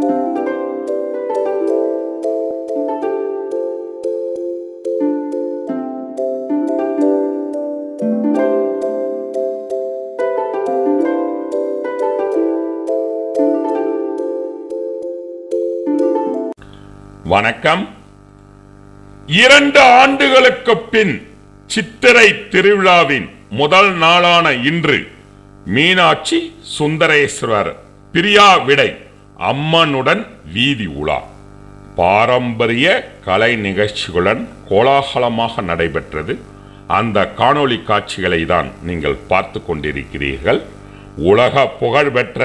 வணக்கம் இரண்டு ஆண்டுகளுக்கு பின் சித்திரை திருவிழாவின் முதல் நாளான இன்று மீனாட்சி சுந்தரேஸ்வரர் பிரியா விடை அம்மனுடன் வீதி உலா பாரம்பரிய கலை நிகழ்ச்சிகளுடன் கோலாகலமாக நடைபெற்றது அந்த காணொளி காட்சிகளை தான் நீங்கள் பார்த்து கொண்டிருக்கிறீர்கள் உலக புகழ்பெற்ற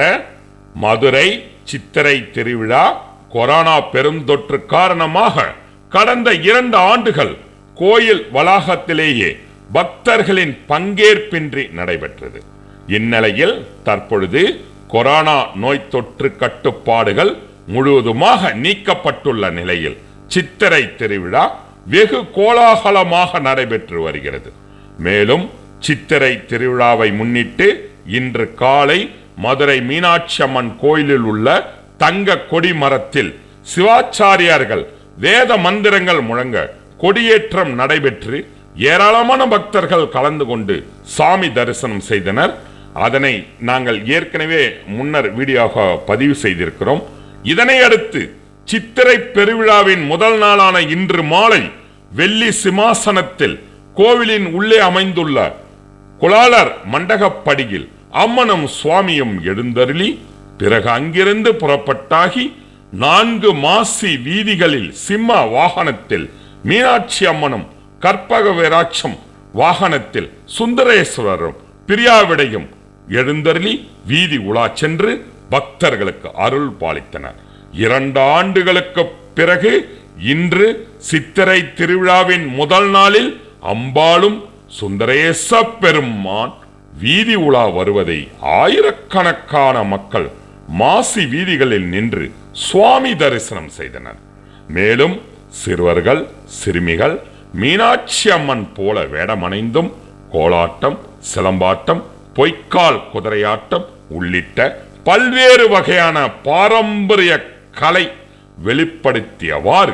மதுரை சித்திரை திருவிழா கொரோனா பெருந்தொற்று காரணமாக கடந்த இரண்டு ஆண்டுகள் கோயில் வளாகத்திலேயே பக்தர்களின் பங்கேற்பின்றி நடைபெற்றது இந்நிலையில் தற்பொழுது கொரோனா நோய் தொற்று கட்டுப்பாடுகள் முழுவதுமாக நீக்கப்பட்டுள்ள நிலையில் சித்திரை திருவிழா வெகு கோலாகலமாக நடைபெற்று வருகிறது மேலும் சித்திரை திருவிழாவை முன்னிட்டு இன்று காலை மதுரை மீனாட்சி அம்மன் கோயிலில் உள்ள தங்க கொடி மரத்தில் சிவாச்சாரியார்கள் வேத மந்திரங்கள் முழங்க கொடியேற்றம் நடைபெற்று ஏராளமான பக்தர்கள் கலந்து கொண்டு சாமி தரிசனம் செய்தனர் அதனை நாங்கள் ஏற்கனவே முன்னர் வீடியோவாக பதிவு செய்திருக்கிறோம் இதனை அடுத்து சித்திரை பெருவிழாவின் முதல் நாளான இன்று மாலை வெள்ளி சிமாசனத்தில் கோவிலின் உள்ளே அமைந்துள்ள குலாலர் மண்டகப்படியில் அம்மனும் சுவாமியும் எழுந்தருளி பிறகு அங்கிருந்து புறப்பட்டாகி நான்கு மாசி வீதிகளில் சிம்ம வாகனத்தில் மீனாட்சி அம்மனும் கற்பக விராட்சம் வாகனத்தில் சுந்தரேஸ்வரரும் பிரியாவிடையும் எழுந்தருளி வீதி உலா சென்று பக்தர்களுக்கு அருள் பாலித்தனர் இரண்டு ஆண்டுகளுக்கு பிறகு இன்று சித்திரை திருவிழாவின் முதல் நாளில் அம்பாளும் சுந்தரேச பெருமான் வீதி உலா வருவதை ஆயிரக்கணக்கான மக்கள் மாசி வீதிகளில் நின்று சுவாமி தரிசனம் செய்தனர் மேலும் சிறுவர்கள் சிறுமிகள் மீனாட்சி அம்மன் போல வேடமணைந்தும் கோலாட்டம் சிலம்பாட்டம் பொய்க்கால் குதிரையாட்டம் உள்ளிட்ட பல்வேறு வகையான பாரம்பரிய கலை வெளிப்படுத்தியவாறு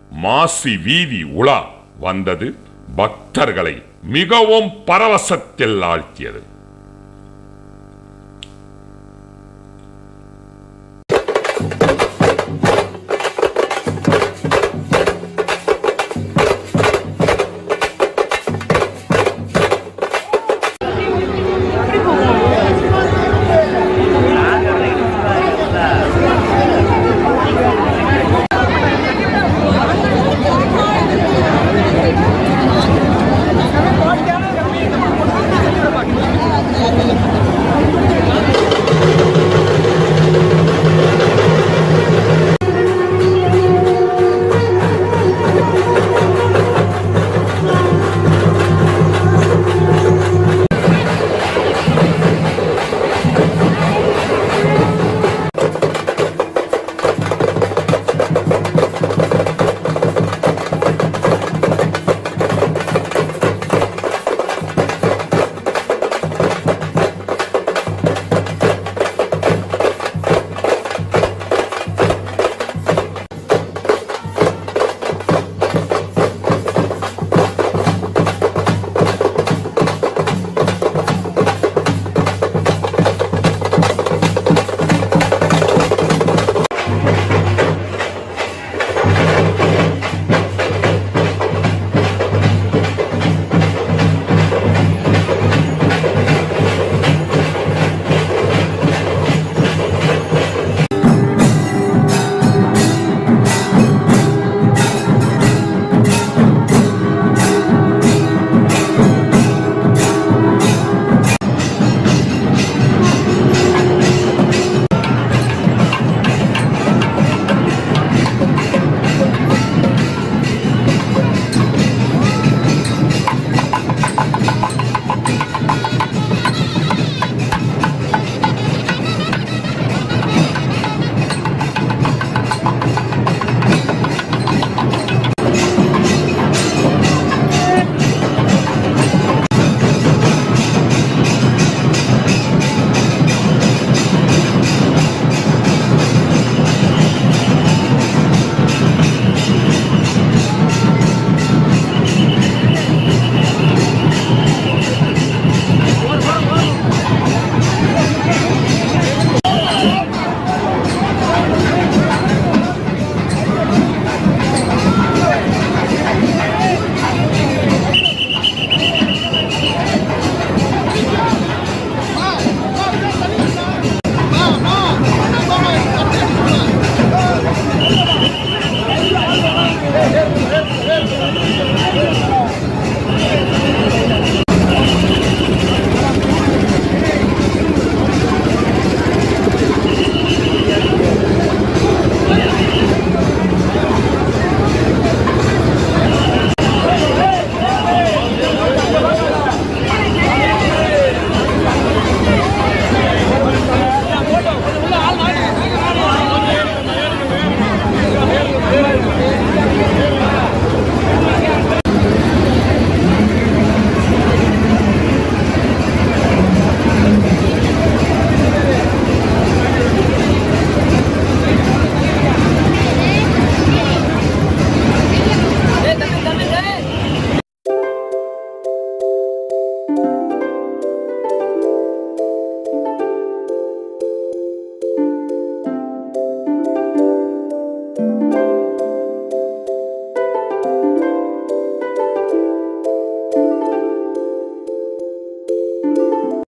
மாசி வீதி உலா வந்தது பக்தர்களை மிகவும் பரவசத்தில் ஆழ்த்தியது